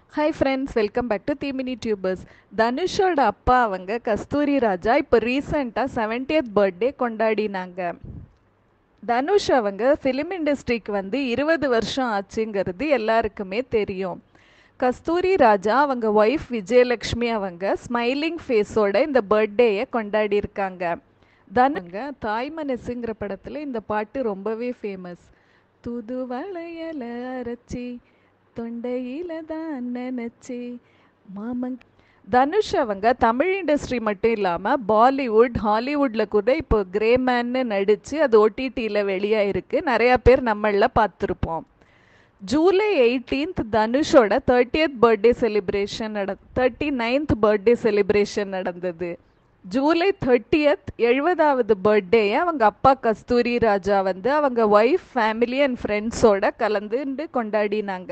hi friends welcome back to the mini tubers தனுஷோட அப்பா அவங்க கஸ்தூரி ராஜா இப்போ ரீசெண்டாக செவன்டியத் பர்த்டே கொண்டாடினாங்க தனுஷ் அவங்க ஃபிலிம் இண்டஸ்ட்ரிக்கு வந்து இருபது வருஷம் ஆச்சுங்கிறது எல்லாருக்குமே தெரியும் கஸ்தூரி ராஜா அவங்க ஒய்ஃப் விஜயலக்ஷ்மி அவங்க ஸ்மைலிங் ஃபேஸோட இந்த பர்த்டேயை கொண்டாடி இருக்காங்க தனுங்க தாய் மனசுங்கிற படத்தில் இந்த பாட்டு ரொம்பவே ஃபேமஸ் துது வளையல அரைச்சி தொண்டையில தான் நினைச்சி மாமன் தனுஷ் அவங்க தமிழ் இண்டஸ்ட்ரி மட்டும் இல்லாமல் பாலிவுட் ஹாலிவுட்டில் கூட இப்போ கிரேமேன்னு நடித்து அது ஓடிடியில் வெளியாயிருக்கு நிறையா பேர் நம்மளில் பார்த்துருப்போம் ஜூலை எயிட்டீன்த் தனுஷோட தேர்ட்டியத் பர்த்டே செலிப்ரேஷன் நட தேர்ட்டி நைன்த் பர்த்டே செலிப்ரேஷன் நடந்தது ஜூலை தேர்ட்டியத் எழுபதாவது பர்த்டேயை அவங்க அப்பா கஸ்தூரி ராஜா வந்து அவங்க ஒய்ஃப் ஃபேமிலி அண்ட் ஃப்ரெண்ட்ஸோட கலந்துண்டு கொண்டாடினாங்க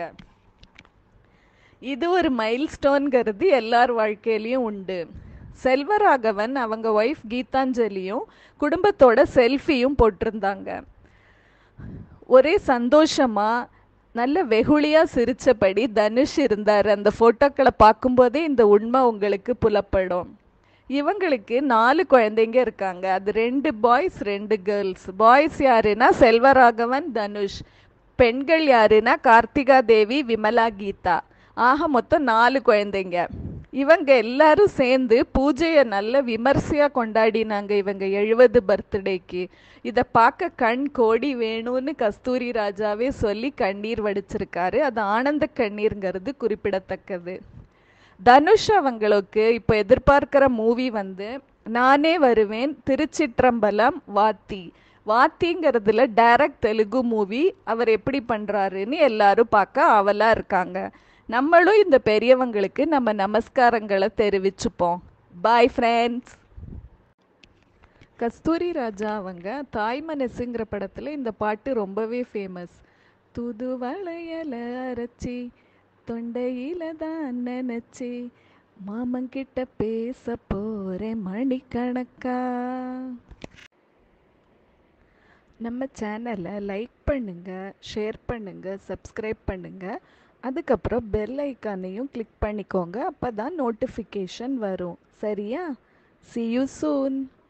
இது ஒரு மைல் ஸ்டோன்கிறது எல்லார் வாழ்க்கையிலையும் உண்டு செல்வராகவன் அவங்க ஒய்ஃப் கீதாஞ்சலியும் குடும்பத்தோட செல்ஃபியும் போட்டிருந்தாங்க ஒரே சந்தோஷமா நல்ல வெகுளியா சிரிச்சபடி தனுஷ் இருந்தார் அந்த போட்டோக்களை பார்க்கும்போதே இந்த உண்மை உங்களுக்கு புலப்படும் இவங்களுக்கு நாலு குழந்தைங்க இருக்காங்க அது ரெண்டு பாய்ஸ் ரெண்டு கேர்ள்ஸ் பாய்ஸ் யாருன்னா செல்வராகவன் தனுஷ் பெண்கள் யாருன்னா கார்த்திகா தேவி விமலா கீதா ஆக மொத்தம் நாலு குழந்தைங்க இவங்க எல்லாரும் சேர்ந்து பூஜையை நல்ல விமர்சையாக கொண்டாடினாங்க இவங்க எழுபது பர்த்டேக்கு இதை பார்க்க கண் கோடி வேணும்னு கஸ்தூரி ராஜாவே சொல்லி கண்ணீர் வடிச்சிருக்காரு அது ஆனந்த கண்ணீருங்கிறது குறிப்பிடத்தக்கது தனுஷ் அவங்களுக்கு இப்போ எதிர்பார்க்கிற மூவி வந்து நானே வருவேன் திருச்சிற்றம்பலம் வாத்தி வாத்திங்கிறதுல டைரக்ட் தெலுங்கு மூவி அவர் எப்படி பண்ணுறாருன்னு எல்லாரும் பார்க்க ஆவலாக இருக்காங்க நம்மளும் இந்த பெரியவங்களுக்கு நம்ம நமஸ்காரங்களை தெரிவிச்சுப்போம் பாய் ஃப்ரெண்ட்ஸ் கஸ்தூரி ராஜா அவங்க தாய் மனசுங்கிற படத்தில் இந்த பாட்டு ரொம்பவே ஃபேமஸ் துது வளையல அரைச்சி தொண்டையில தான் நினைச்சி மாமங்கிட்ட பேச போறேன் மணிக்கணக்கா நம்ம சேனலை லைக் பண்ணுங்க ஷேர் பண்ணுங்க சப்ஸ்கிரைப் பண்ணுங்க அதுக்கப்புறம் பெல் ஐக்கானையும் கிளிக் பண்ணிக்கோங்க அப்போ தான் நோட்டிஃபிகேஷன் வரும் சரியா சி யூ சூன்